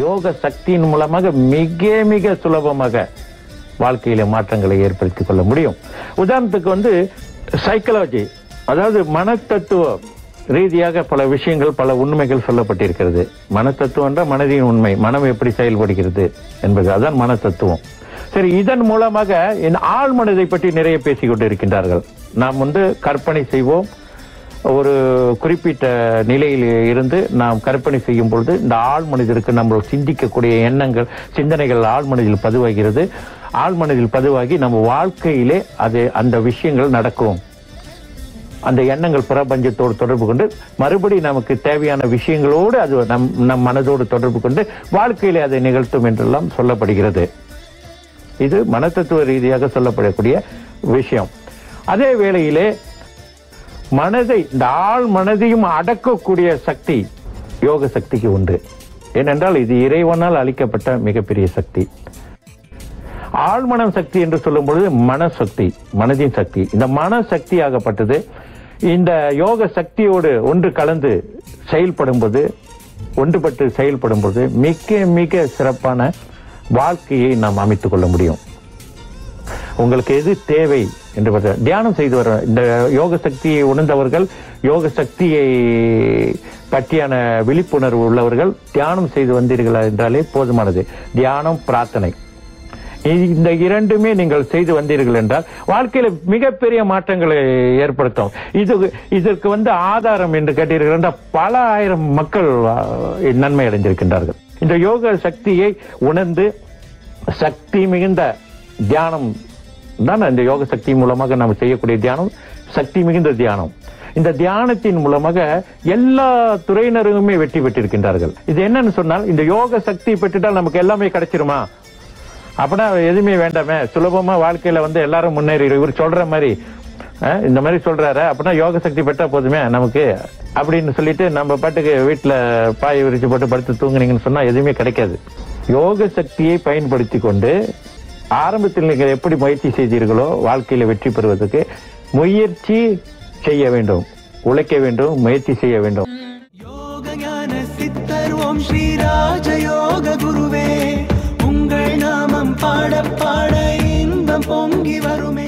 யோக சக்தியின் மூலமாக மிக மிக சுலபமாக வாழ்க்கையில மாற்றங்களை ஏற்படுத்திக் கொள்ள முடியும் உதாரணத்துக்கு வந்து சைக்காலஜி அதாவது மனத்தத்துவ ரீதியாக பல விஷயங்கள் பல உண்மைகள் சொல்லப்பட்டிருக்கிறது மனத்தத்துவம் என்ற மனதின் உண்மை மனம் எப்படி செயல்படுகிறது என்பது அதான் மனத்தத்துவம் சரி இதன் மூலமாக என் ஆழ் மனதை பற்றி நிறைய பேசிக் கொண்டிருக்கின்றார்கள் நாம் வந்து கற்பனை செய்வோம் ஒரு குறிப்பிட்ட நிலையில் இருந்து நாம் கற்பனை செய்யும் பொழுது இந்த ஆழ் மனிதருக்கு நம்ம சிந்திக்கக்கூடிய எண்ணங்கள் சிந்தனைகள் ஆழ் மனதில் பதிவாகிறது ஆழ் மனதில் பதிவாகி நம்ம வாழ்க்கையிலே அது அந்த விஷயங்கள் நடக்கும் அந்த எண்ணங்கள் பிரபஞ்சத்தோடு தொடர்பு கொண்டு மறுபடி நமக்கு தேவையான விஷயங்களோடு அது நம் நம் மனதோடு தொடர்பு கொண்டு வாழ்க்கையிலே அதை நிகழ்த்தும் என்றெல்லாம் சொல்லப்படுகிறது இது மனத்தத்துவ ரீதியாக சொல்லப்படக்கூடிய விஷயம் அதே வேளையிலே மனதை இந்த ஆள் மனதையும் அடக்கக்கூடிய சக்தி யோக சக்திக்கு உண்டு ஏனென்றால் இது இறைவனால் அளிக்கப்பட்ட மிகப்பெரிய சக்தி ஆழ்மனம் சக்தி என்று சொல்லும் பொழுது மனசக்தி மனதின் சக்தி இந்த மனசக்தி ஆகப்பட்டது இந்த யோக சக்தியோடு ஒன்று கலந்து செயல்படும் போது ஒன்றுபட்டு செயல்படும் போது மிக மிக சிறப்பான வாழ்க்கையை நாம் அமைத்துக் கொள்ள முடியும் உங்களுக்கு எது தேவை என்று பார்த்தா- தியானம் செய்து வர இந்த யோக சக்தியை உணர்ந்தவர்கள் யோக சக்தியை பற்றியான விழிப்புணர்வு உள்ளவர்கள் தியானம் செய்து வந்தீர்கள் என்றாலே போதுமானது தியானம் பிரார்த்தனை இ- இந்த இரண்டுமே நீங்கள் செய்து வந்தீர்கள் என்றால் வாழ்க்கையில மிகப்பெரிய மாற்றங்களை ஏற்படுத்தும் இது இதற்கு வந்து ஆதாரம் என்று கேட்டீர்கள் என்றால் பல ஆயிரம் மக்கள் ஆ, நன்மை அடைந்திருக்கின்றார்கள் இந்த யோக சக்தியை உணர்ந்து சக்தி மிகுந்த தியானம் தான் இந்த யோக சக்தி மூலமாக நாம் செய்யக்கூடிய தியானம் சக்தி மிகுந்த தியானம் இந்த தியானத்தின் மூலமாக எல்லா துறையினருமே வெற்றி பெற்றிருக்கின்றார்கள் இது என்னன்னு சொன்னால் இந்த யோக சக்தி பெற்றுட்டால் நமக்கு எல்லாமே கிடைச்சிருமா அப்படின்னா எதுவுமே வேண்டாமே சுலபமா வாழ்க்கையில வந்து எல்லாரும் முன்னேறி இவர் சொல்ற மாதிரி அஹ், இந்த மாதிரி சொல்றாரு அப்படின்னா யோக சக்தி பெற்றா போதுமே நமக்கு அப்படின்னு சொல்லிட்டு நம்ம பாட்டுக்கு வீட்டுல பாய் விரிச்சு போட்டு படுத்து தூங்குனீங்கன்னு சொன்னா எதுவுமே கிடைக்காது யோக சக்தியை பயன்படுத்தி கொண்டு ஆரம்பத்தில் நீங்கள் எப்படி முயற்சி செய்தீர்களோ வாழ்க்கையில வெற்றி பெறுவதற்கு முயற்சி செய்ய வேண்டும் உழைக்க வேண்டும் முயற்சி செய்ய வேண்டும் யோக ஞான சித்தர் ஓம் ஸ்ரீ ராஜயோக குருவே உங்கள் நாமம் பாட பாட இன்பம் பொங்கி வருமே